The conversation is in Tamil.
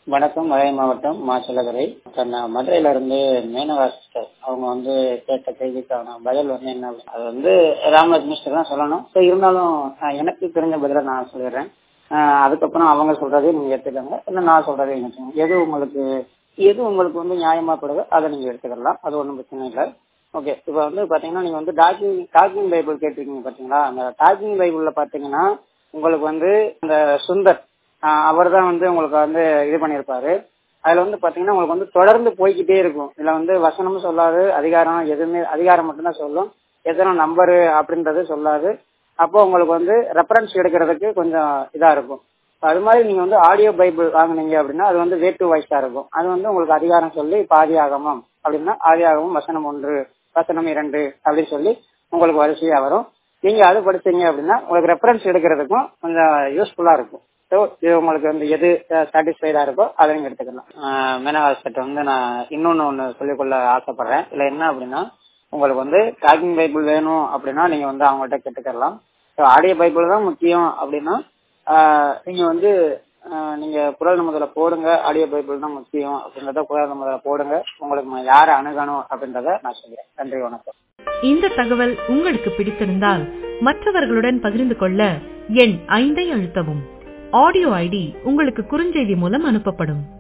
வணக்கம் மதுரை மாவட்டம் மாச்சலகரை நான் மதுரையில இருந்து மேனகா சிஸ்டர் அவங்க வந்து கேட்ட கேள்விக்கான பதில் வந்து என்ன அது வந்து ராமராஜ் மிஸ்டர் தான் சொல்லணும் ஸோ இருந்தாலும் ஆஹ் எனக்கு தெரிஞ்ச பதிலை நான் சொல்லிடுறேன் ஆஹ் அதுக்கப்புறம் அவங்க சொல்றதையும் நீங்க எடுத்துக்கோங்க இல்லை நான் சொல்றதையும் எடுத்துக்கோங்க எது உங்களுக்கு எது உங்களுக்கு வந்து நியாயமா படுதோ அதை நீங்க எடுத்துக்கலாம் அது ஒன்றும் பிரச்சனை இல்லை ஓகே இப்போ வந்து பாத்தீங்கன்னா நீங்க வந்து டாக்கிங் டாக்கிங் பைபிள் கேட்டிருக்கீங்க பாத்தீங்களா அந்த டாக்கிங் பைபிள்ல பாத்தீங்கன்னா உங்களுக்கு வந்து இந்த சுந்தர் அவர் தான் வந்து உங்களுக்கு வந்து இது பண்ணியிருப்பாரு அதுல வந்து பாத்தீங்கன்னா உங்களுக்கு வந்து தொடர்ந்து போய்கிட்டே இருக்கும் இதுல வந்து வசனமும் சொல்லாது அதிகாரம் எதுவுமே அதிகாரம் மட்டும்தான் சொல்லும் எத்தனை நம்பரு அப்படின்றது சொல்லாது அப்போ உங்களுக்கு வந்து ரெஃபரன்ஸ் எடுக்கிறதுக்கு கொஞ்சம் இதா இருக்கும் அது மாதிரி நீங்க வந்து ஆடியோ பைபிள் வாங்குனீங்க அப்படின்னா அது வந்து வேட்டு வாய்ஸா இருக்கும் அது வந்து உங்களுக்கு அதிகாரம் சொல்லி பாதி ஆகமம் அப்படின்னா ஆதி ஆகமம் வசனம் ஒன்று வசனம் இரண்டு அப்படின்னு சொல்லி உங்களுக்கு வரிசையா வரும் நீங்க அது படிச்சீங்க அப்படின்னா உங்களுக்கு ரெஃபரன்ஸ் எடுக்கிறதுக்கும் கொஞ்சம் யூஸ்ஃபுல்லா இருக்கும் ஸோ இது உங்களுக்கு வந்து எது சாட்டிஸ்ஃபைடா இருக்கோ அதை நீங்க எடுத்துக்கலாம் மேனகா செட் வந்து நான் இன்னொன்னு ஒன்று சொல்லிக்கொள்ள ஆசைப்படுறேன் இல்லை என்ன அப்படின்னா உங்களுக்கு வந்து டாக்கிங் பைபிள் வேணும் அப்படின்னா நீங்க வந்து அவங்கள்ட்ட கேட்டுக்கலாம் ஸோ ஆடியோ பைபிள் தான் முக்கியம் அப்படின்னா நீங்க வந்து நீங்க குரல் முதல்ல போடுங்க ஆடியோ பைபிள் தான் முக்கியம் அப்படின்றத குரல் முதல்ல போடுங்க உங்களுக்கு யாரை அணுகணும் அப்படின்றத நான் சொல்றேன் நன்றி வணக்கம் இந்த தகவல் உங்களுக்கு பிடித்திருந்தால் மற்றவர்களுடன் பகிர்ந்து கொள்ள எண் ஐந்தை அழுத்தவும் ஆடியோ ஐடி உங்களுக்கு குறுஞ்செய்தி மூலம் அனுப்பப்படும்